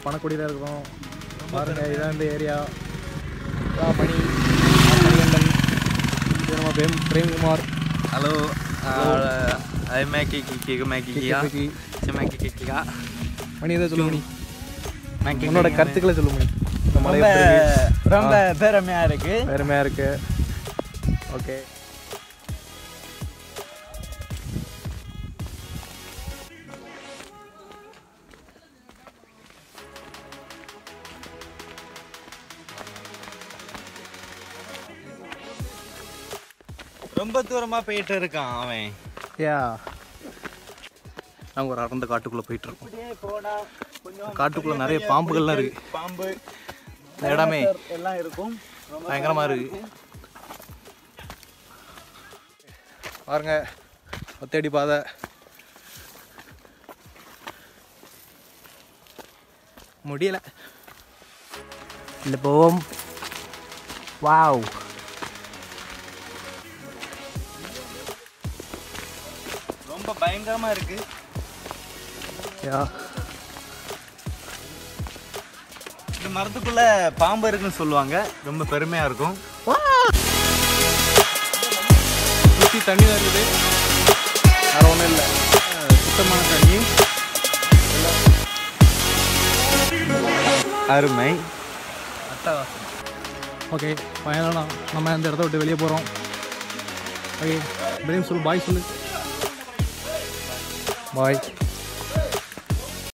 பணக்குடியில் இருக்கோம் பாருங்க இதான் இந்த ஏரியா இதான் மணி மணிகண்டன் இது நம்ம பிரேம் பிரேம்குமார் Halo, uh, मैं की की की मैं की किया கிக்கி. से मैं की की किया மணி எதை சொல்லு மணி मैं की உன்னோட கருத்துக்களை சொல்லு மணி இந்த மலை எப்படி இருக்கு? ரொம்ப பெருமையா இருக்கு பெருமையாக இருக்கு ஓகே ரொம்ப தூரமா போயிட்டு இருக்கான் அவன் யா நாங்கள் ஒரு அடர்ந்த காட்டுக்குள்ளே போயிட்டு இருக்கோம் அப்படியே போனா கொஞ்சம் காட்டுக்குள்ளே நிறைய பாம்புகள்லாம் இருக்கு பாம்பு இந்த இடமே எல்லாம் இருக்கும் ரொம்ப பயங்கரமா இருக்கு பாருங்க ஒத்தடி பாதை முடியல இந்த போவோம் வாவ் ரொம்ப பயங்கரமா இருக்கு யா இந்த மரத்துக்குள்ள பாம்பு இருக்குன்னு சொல்லுவாங்க ரொம்ப பெருமையா இருக்கும் சுற்றி தண்ணி தான் இருக்குது வேற ஒன்றும் இல்லை சுத்தமான தண்ணி அருமை ஓகே ஃபைனலாக நம்ம இந்த இடத்த விட்டு வெளியே போகிறோம் ஓகே பிரேம் சொல்லு பாய் சொல்லு பாய்